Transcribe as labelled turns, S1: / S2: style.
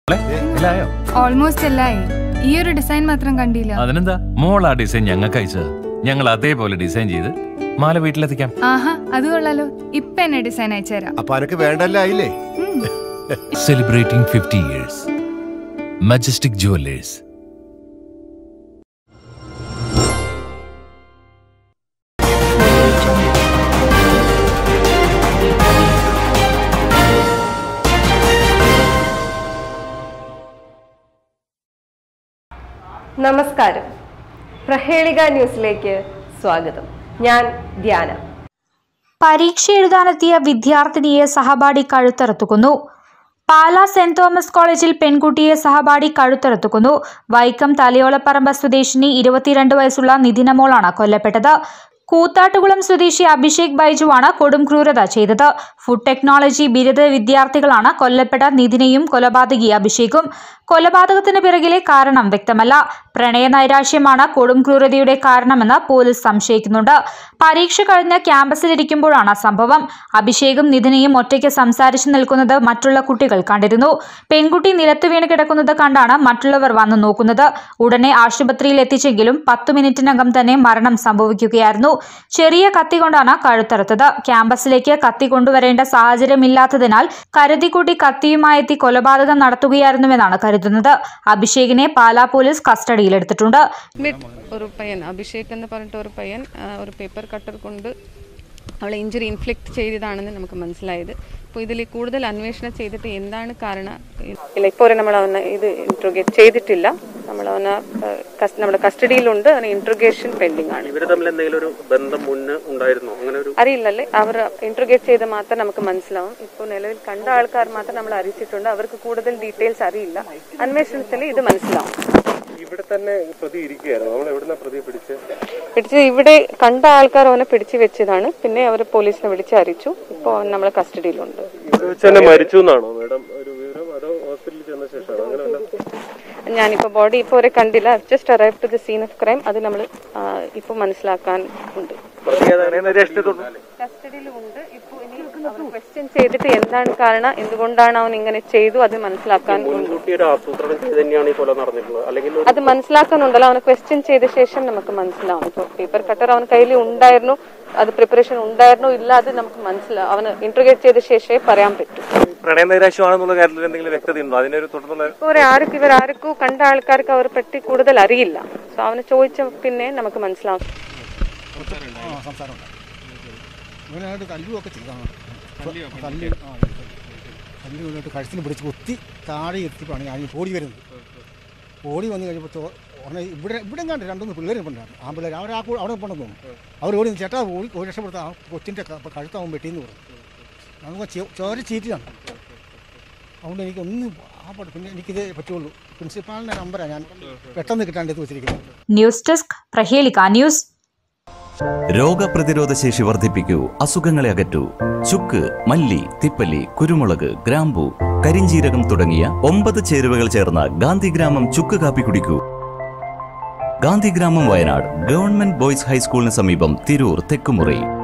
S1: മോളെ, എല്ലായോ
S2: ഓൾമോസ്റ്റ് എല്ലായി ഈ ഒരു ഡിസൈൻ മാത്രം കണ്ടില്ല
S1: അതിനെന്താ മോൾ ആ ഡിസൈൻ ഞങ്ങൾക്ക് അയച്ചത് ഞങ്ങൾ അതേപോലെ ഡിസൈൻ ചെയ്ത് മാല വീട്ടിലെത്തിക്കാം
S2: ആഹാ അത് കൊള്ളാലോ ഇപ്പൊ എന്നെ ഡിസൈൻ അയച്ചുതരാം
S3: അപ്പൊ അനക്ക് വേണ്ടല്ല ആയില്ലേ
S2: ഉം.
S1: Celebrating fifty years Majestic Jewellers
S4: നമസ്കാരം പ്രഹേളിക ന്യൂസിലേക്ക് സ്വാഗതം ഞാൻ ധ്യാന
S5: പരീക്ഷ എഴുതാനെത്തിയ വിദ്യാർത്ഥിനിയെ സഹപാഠി കഴുത്തറുത്തുക്കുന്നു പാലാ സെന്റ് തോമസ് കോളേജിൽ പെൺകുട്ടിയെ സഹപാഠി കഴുത്തറുത്തുക്കുന്നു വൈക്കം തലയോളപ്പറമ്പ് സ്വദേശിനി ഇരുപത്തിരണ്ട് വയസ്സുള്ള നിതിനമോളാണ് കൊല്ലപ്പെട്ടത് കൂത്താട്ടുകുളം സ്വദേശി അഭിഷേക് ബൈജുവാണ് കൊടും ക്രൂരത ചെയ്തത് ഫുഡ് ടെക്നോളജി ബിരുദ വിദ്യാർത്ഥികളാണ് കൊല്ലപ്പെട്ട നിതിനെയും കൊലപാതകി അഭിഷേകും കൊലപാതകത്തിന് പിറകിലെ കാരണം വ്യക്തമല്ല പ്രണയ നൈരാശ്യമാണ് കൊടും ക്രൂരതയുടെ കാരണമെന്ന് പോലീസ് സംശയിക്കുന്നുണ്ട് പരീക്ഷ കഴിഞ്ഞ് ക്യാമ്പസിലിരിക്കുമ്പോഴാണ് സംഭവം അഭിഷേകും നിതിനെയും ഒറ്റയ്ക്ക് സംസാരിച്ചു നിൽക്കുന്നത് മറ്റുള്ള കുട്ടികൾ കണ്ടിരുന്നു പെൺകുട്ടി നിലത്തു വീണ് കിടക്കുന്നത് കണ്ടാണ് മറ്റുള്ളവർ വന്നു നോക്കുന്നത് ഉടനെ ആശുപത്രിയിൽ എത്തിച്ചെങ്കിലും പത്തു മിനിറ്റിനകം തന്നെ മരണം സംഭവിക്കുകയായിരുന്നു ചെറിയ കത്തി കൊണ്ടാണ് കഴുത്തറുത്തത് ക്യാമ്പസിലേക്ക് കത്തി കൊണ്ടുവരേണ്ട സാഹചര്യമില്ലാത്തതിനാൽ കരുതിക്കൂട്ടി കത്തിയുമായെത്തി കൊലപാതകം നടത്തുകയായിരുന്നുവെന്നാണ് കരുതുന്നത് അഭിഷേകിനെ പാലാ പോലീസ് കസ്റ്റഡിയിലെടുത്തിട്ടുണ്ട്
S6: മിഡ് ഒരു പയ്യൻ അഭിഷേക് എന്ന് പറഞ്ഞിട്ട് ഒരു പയ്യൻ ആ, ഒരു പേപ്പർ കട്ടർ കൊണ്ട് അവളെ ഇഞ്ചുറി ഇൻഫ്ലിക്റ്റ് ചെയ്തതാണെന്ന് നമുക്ക് മനസ്സിലായത് അപ്പോൾ ഇതിൽ കൂടുതൽ അന്വേഷണം ചെയ്തിട്ട് എന്താണ് കാരണം ഇല്ല ഇപ്പോൾ നമ്മൾ അവനെ ഇത് ഇൻട്രോഗേറ്റ് ചെയ്തിട്ടില്ല നമ്മൾ അവനെ ആ, കസ്- നമ്മുടെ കസ്റ്റഡിയിലുണ്ട് അവന് ഇൻട്രോഗേഷൻ പെൻഡിങ് ആണ്
S7: ഇവര് തമ്മിൽ എന്തെങ്കിലും ഒരു ബന്ധം മുന്നേ ഉണ്ടായിരുന്നോ അങ്ങനെ ഒരു
S6: അറിയില്ലല്ലേ അവർ ഇൻട്രോഗേറ്റ് ചെയ്ത് മാത്രം നമുക്ക് മനസ്സിലാവും ഇപ്പോൾ നിലവിൽ കണ്ട ആൾക്കാർ മാത്രം നമ്മൾ അറിയിച്ചിട്ടുണ്ട് അവർക്ക് കൂടുതൽ ഡീറ്റെയിൽസ് അറിയില്ല അന്വേഷണത്തിൽ ഇത് മനസ്സിലാവും
S7: ഇവിടെ തന്നെ പ്രതി ഇരിക്കുകയായിരുന്നു നമ്മൾ എവിടുന്ന പ്രതിയെ പിടിച്ച്
S6: പിടിച്ച് ഇവിടെ കണ്ട ആൾക്കാർ അവനെ പിടിച്ചു വെച്ചതാണ് പിന്നെ അവർ പോലീസിനെ വിളിച്ച് അറിയിച്ചു ഇപ്പോൾ അവൻ നമ്മളെ കസ്റ്റഡിയിലുണ്ട്
S7: ഇവിടെ വെച്ച് തന്നെ മരിച്ചു എന്നാണോ മാഡം ഒരു വിവരം അതോ ഹോസ്പിറ്റലിൽ ചെന്ന ശേഷമാണോ അങ്ങനെ വല്ല
S6: ഞാനിപ്പോൾ ബോഡി ഇപ്പോൾ വരെ കണ്ടില്ല just arrive to the scene of crime അത് നമ്മൾ ഇപ്പോൾ മനസ്സിലാക്കാൻ ഉണ്ട്
S7: പ്രതി ഏതാണ് രക്ഷിച്ചിട്ടുണ്ടോ
S6: കസ്റ്റഡിയിലുണ്ട് ഇപ്പോൾ ഇനി ക്വസ്റ്റ്യൻ ചെയ്തിട്ട് എന്താണ് കാരണം എന്തുകൊണ്ടാണ് അവൻ ഇങ്ങനെ ചെയ്തു അത് മനസ്സിലാക്കാൻ ഉണ്ട്
S7: മുൻകൂട്ടി ഒരു ആസൂത്രണം ചെയ്ത് തന്നെയാണ് ഈ കൊല നടന്നിട്ടുള്ളത് അല്ലെങ്കിൽ ഒരു
S6: അത് മനസ്സിലാക്കുന്നുണ്ടല്ലോ അവന് ക്വസ്റ്റ്യൻ ചെയ്ത ശേഷം നമുക്ക് മനസ്സിലാവും ഇപ്പോൾ പേപ്പർ കട്ടർ അവൻ കയ്യിൽ ഉണ്ടായിരുന്നു അത് പ്രിപ്പറേഷൻ ഉണ്ടായിരുന്നോ ഇല്ല അത് നമുക്ക് മനസ്സിലാവും അവന് ഇന്റർഗേറ്റ് ചെയ്ത ശേഷമേ പറയാൻ പറ്റൂ
S7: പ്രണയ നൈരാശ്യമാണെന്നുള്ള കാര്യത്തിൽ എന്തെങ്കിലും വ്യക്തത ഉണ്ടോ അതിനൊരു തുടർന്നുള്ള
S6: ഇപ്പോൾ ആർക്ക് ഇവർ ആർക്കും കണ്ട ആൾക്കാർക്ക് അവർ പറ്റി കൂടുതൽ അറിയില്ല സോ അവന് ചോദിച്ച പിന്നെ നമുക്ക് മനസ്സിലാവും
S8: ഇവനായിട്ട് തല്ലുമൊക്കെ ചെയ്താണ് തല്ലി ആ തല്ലി വീണിട്ട് കഴുത്തിന് പിടിച്ച് കുത്തി താഴെ എത്തിയപ്പോഴാണ് ഞാൻ ഈ ഓടി വരുന്നത് ഓടി വന്നു കഴിഞ്ഞപ്പോൾ ചോ- ഉടനെ ഇവിടെ ഇവിടെ കണ്ട് രണ്ടൊന്ന് പിള്ളേർ ഉണ്ടായിരുന്നു ആ പിള്ളേർ അവർ ആ കൂ- അവിടെ പോകണം തോന്നുന്നു അവർ ഓടി വന്ന് ചേട്ടാ ഓടി ഓടി രക്ഷപ്പെടുത്താൻ ആ കൊച്ചിൻ്റെ കഴുത്താവും വെട്ടിയെന്ന് പറഞ്ഞു നമുക്ക് ചെ- ചോര ചീറ്റിലാണ് അതുകൊണ്ട് എനിക്കൊന്നും ആ പടം പിന്നെ എനിക്കിതേ പറ്റുള്ളൂ പ്രിൻസിപ്പാളിൻ്റെ നമ്പറാണ് ഞാൻ പെട്ടെന്ന് കിട്ടാണ്ട് ഇത് വെച്ചിരിക്കുന്നത്
S5: ന്യൂസ് ഡെസ്ക് പ്രഹേളിക ന്യൂസ്
S9: രോഗപ്രതിരോധ ശേഷി വർദ്ധിപ്പിക്കൂ അസുഖങ്ങളെ അകറ്റൂ ചുക്ക് മല്ലി തിപ്പല്ലി കുരുമുളക് ഗ്രാമ്പു കരിഞ്ചീരകം തുടങ്ങിയ ഒമ്പത് ചേരുവകൾ ചേർന്ന ഗാന്ധിഗ്രാമം ചുക്ക് കാപ്പി കുടിക്കൂ ഗാന്ധിഗ്രാമം വയനാട് ഗവൺമെന്റ് ബോയ്സ് ഹൈസ്കൂളിന് സമീപം തിരൂർ തെക്കുമുറി